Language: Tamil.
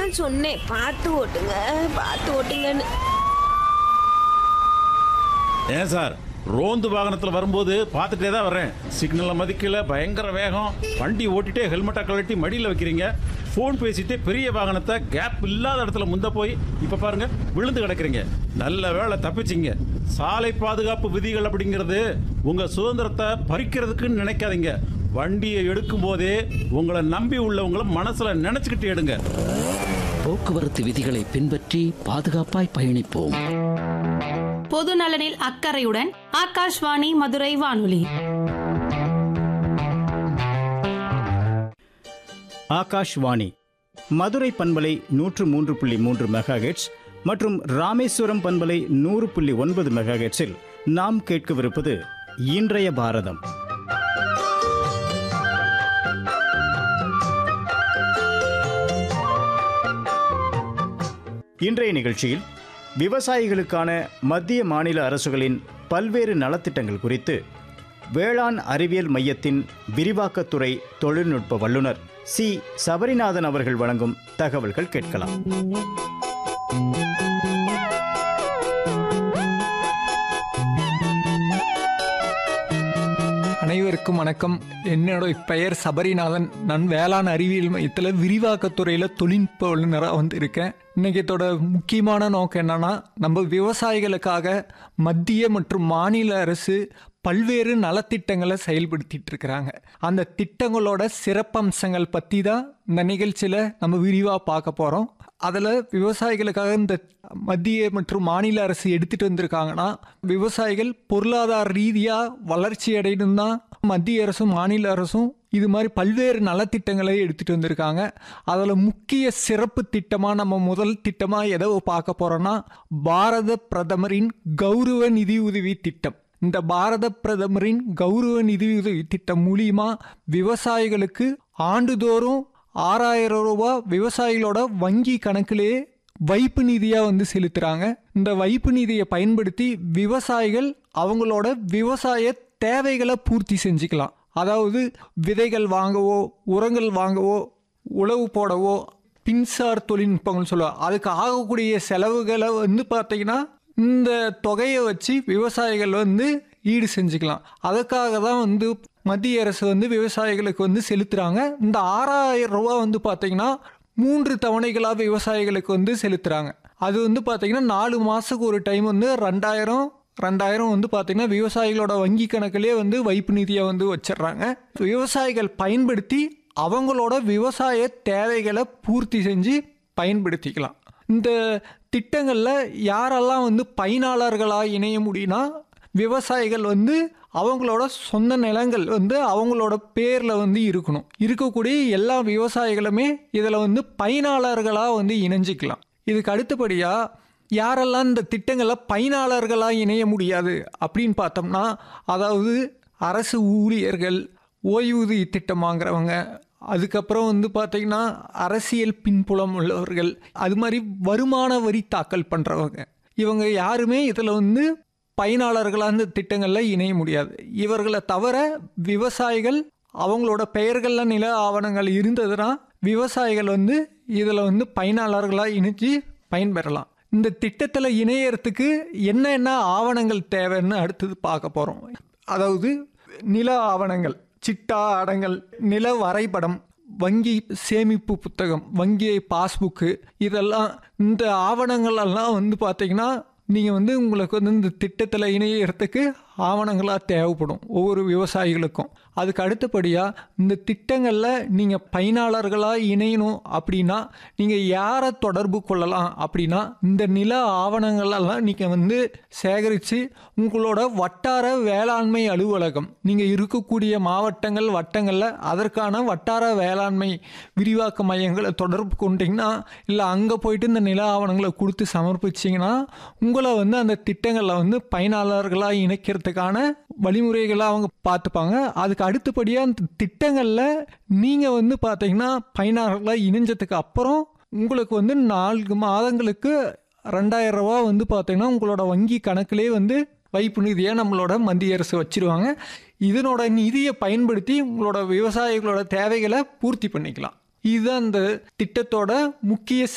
தான் சொன்னேன் பார்த்து ஓட்டுங்க பார்த்து ஓட்டுங்கன்னு ஏன் சார் ரோந்து வாகனத்தில் வரும்போது பார்த்துட்டே தான் வரேன் சிக்னலை மதிக்கல பயங்கர வேகம் வண்டி ஓட்டிட்டே ஹெல்மெட்டை கழட்டி மடியில் வைக்கிறீங்க ஃபோன் பேசிட்டே பெரிய வாகனத்தை கேப் இல்லாத இடத்துல முந்த போய் இப்போ பாருங்க விழுந்து கிடக்குறீங்க நல்ல வேளை தப்பிச்சிங்க சாலை பாதுகாப்பு விதிகள் அப்படிங்கிறது உங்க சுதந்திரத்தை பறிக்கிறதுக்குன்னு நினைக்காதீங்க வண்டியை எடுக்கும் போதே உங்களை நம்பி உள்ளவங்கள மனசுல நினைச்சுக்கிட்டு எடுங்க போக்குவரத்து விதிகளை பின்பற்றி பாதுகாப்பாய் பயணிப்போம் பொது நலனில் அக்கறையுடன் ஆகாஷ்வாணி மதுரை வானொலி ஆகாஷ்வாணி மதுரை பண்பலை நூற்று மூன்று புள்ளி மூன்று மெகாஹெட்ஸ் மற்றும் ராமேஸ்வரம் பண்பலை நூறு புள்ளி ஒன்பது மெகாஹெட்ஸில் நாம் கேட்கவிருப்பது இன்றைய பாரதம் இன்றைய நிகழ்ச்சியில் விவசாயிகளுக்கான மத்திய மாநில அரசுகளின் பல்வேறு நலத்திட்டங்கள் குறித்து வேளாண் அறிவியல் மையத்தின் விரிவாக்கத்துறை தொழில்நுட்ப வல்லுநர் சி சபரிநாதன் அவர்கள் வழங்கும் தகவல்கள் கேட்கலாம் அனைவருக்கும் வணக்கம் என்னோட பெயர் சபரிநாதன் நான் வேளாண் அறிவியல் மையத்தில் விரிவாக்கத்துறையில் தொழில்நுட்ப வல்லுநராக வந்து இருக்கேன் இன்னைக்கு இதோட முக்கியமான நோக்கம் என்னன்னா நம்ம விவசாயிகளுக்காக மத்திய மற்றும் மாநில அரசு பல்வேறு நலத்திட்டங்களை செயல்படுத்திட்டு இருக்கிறாங்க அந்த திட்டங்களோட சிறப்பம்சங்கள் பற்றி தான் இந்த நிகழ்ச்சியில் நம்ம விரிவாக பார்க்க போகிறோம் அதில் விவசாயிகளுக்காக இந்த மத்திய மற்றும் மாநில அரசு எடுத்துட்டு வந்திருக்காங்கன்னா விவசாயிகள் பொருளாதார ரீதியாக வளர்ச்சி அடையணும் தான் மத்திய அரசும் மாநில அரசும் இது மாதிரி பல்வேறு நலத்திட்டங்களை எடுத்துட்டு வந்திருக்காங்க அதில் முக்கிய சிறப்பு திட்டமாக நம்ம முதல் திட்டமாக எதை பார்க்க போறோம்னா பாரத பிரதமரின் கௌரவ நிதி உதவி திட்டம் இந்த பாரத பிரதமரின் கௌரவ நிதியுதவி திட்டம் மூலியமா விவசாயிகளுக்கு ஆண்டுதோறும் ஆறாயிரம் ரூபாய் விவசாயிகளோட வங்கி கணக்கிலே வைப்பு நிதியாக வந்து செலுத்துகிறாங்க இந்த வைப்பு நிதியை பயன்படுத்தி விவசாயிகள் அவங்களோட விவசாய தேவைகளை பூர்த்தி செஞ்சுக்கலாம் அதாவது விதைகள் வாங்கவோ உரங்கள் வாங்கவோ உழவு போடவோ மின்சார் தொழில்நுட்பங்கள் சொல்லுவாங்க அதுக்கு ஆகக்கூடிய செலவுகளை வந்து பார்த்தீங்கன்னா இந்த தொகையை வச்சு விவசாயிகள் வந்து ஈடு செஞ்சுக்கலாம் அதுக்காக தான் வந்து மத்திய அரசு வந்து விவசாயிகளுக்கு வந்து செலுத்துறாங்க இந்த ஆறாயிரம் ரூபா வந்து பார்த்தீங்கன்னா மூன்று தவணைகளாக விவசாயிகளுக்கு வந்து செலுத்துறாங்க அது வந்து பார்த்தீங்கன்னா நாலு மாதத்துக்கு ஒரு டைம் வந்து ரெண்டாயிரம் ரெண்டாயிரம் வந்து பார்த்தீங்கன்னா விவசாயிகளோட வங்கி கணக்கிலே வந்து வைப்பு நிதியை வந்து வச்சிடுறாங்க விவசாயிகள் பயன்படுத்தி அவங்களோட விவசாய தேவைகளை பூர்த்தி செஞ்சு பயன்படுத்திக்கலாம் இந்த திட்டங்களில் யாரெல்லாம் வந்து பயனாளர்களாக இணைய முடியும்னா விவசாயிகள் வந்து அவங்களோட சொந்த நிலங்கள் வந்து அவங்களோட பேரில் வந்து இருக்கணும் இருக்கக்கூடிய எல்லா விவசாயிகளுமே இதில் வந்து பயனாளர்களாக வந்து இணைஞ்சிக்கலாம் இதுக்கு அடுத்தபடியாக யாரெல்லாம் இந்த திட்டங்களில் பயனாளர்களாக இணைய முடியாது அப்படின்னு பார்த்தோம்னா அதாவது அரசு ஊழியர்கள் ஓய்வூதிய திட்டம் வாங்குறவங்க அதுக்கப்புறம் வந்து பார்த்திங்கன்னா அரசியல் பின்புலம் உள்ளவர்கள் அது மாதிரி வருமான வரி தாக்கல் பண்ணுறவங்க இவங்க யாருமே இதில் வந்து பயனாளர்களாக இந்த திட்டங்களில் இணைய முடியாது இவர்களை தவிர விவசாயிகள் அவங்களோட பெயர்களில் நில ஆவணங்கள் இருந்ததுன்னா விவசாயிகள் வந்து இதில் வந்து பயனாளர்களாக இணைஞ்சு பயன்பெறலாம் இந்த திட்டத்தில் இணையறதுக்கு என்னென்ன ஆவணங்கள் தேவைன்னு அடுத்தது பார்க்க போகிறோம் அதாவது நில ஆவணங்கள் சிட்டா அடங்கல் நில வரைபடம் வங்கி சேமிப்பு புத்தகம் வங்கி பாஸ்புக்கு இதெல்லாம் இந்த ஆவணங்கள் எல்லாம் வந்து பார்த்தீங்கன்னா நீங்கள் வந்து உங்களுக்கு வந்து இந்த திட்டத்தில் இணையறதுக்கு ஆவணங்களாக தேவைப்படும் ஒவ்வொரு விவசாயிகளுக்கும் அதுக்கு அடுத்தபடியாக இந்த திட்டங்களில் நீங்கள் பயனாளர்களாக இணையணும் அப்படின்னா நீங்கள் யாரை தொடர்பு கொள்ளலாம் அப்படின்னா இந்த நில ஆவணங்களெல்லாம் நீங்கள் வந்து சேகரித்து உங்களோட வட்டார வேளாண்மை அலுவலகம் நீங்கள் இருக்கக்கூடிய மாவட்டங்கள் வட்டங்களில் அதற்கான வட்டார வேளாண்மை விரிவாக்க மையங்களை தொடர்பு கொண்டீங்கன்னா இல்லை அங்கே போயிட்டு இந்த நில ஆவணங்களை கொடுத்து சமர்ப்பிச்சிங்கன்னா உங்களை வந்து அந்த திட்டங்களில் வந்து பயனாளர்களாக இணைக்கிறதுக்கான வழிமுறைகளை அவங்க பார்த்துப்பாங்க அதுக்கு அடுத்தபடியாக அந்த திட்டங்களில் நீங்கள் வந்து பார்த்தீங்கன்னா பயனாளர்களாக இணைஞ்சதுக்கு அப்புறம் உங்களுக்கு வந்து நான்கு மாதங்களுக்கு ரெண்டாயிரம் ரூபா வந்து பார்த்தீங்கன்னா உங்களோட வங்கி கணக்கிலே வந்து வைப்பு நிதியாக நம்மளோட மத்திய அரசு வச்சிருவாங்க இதனோட நிதியை பயன்படுத்தி உங்களோட விவசாயிகளோட தேவைகளை பூர்த்தி பண்ணிக்கலாம் இதுதான் அந்த திட்டத்தோட முக்கிய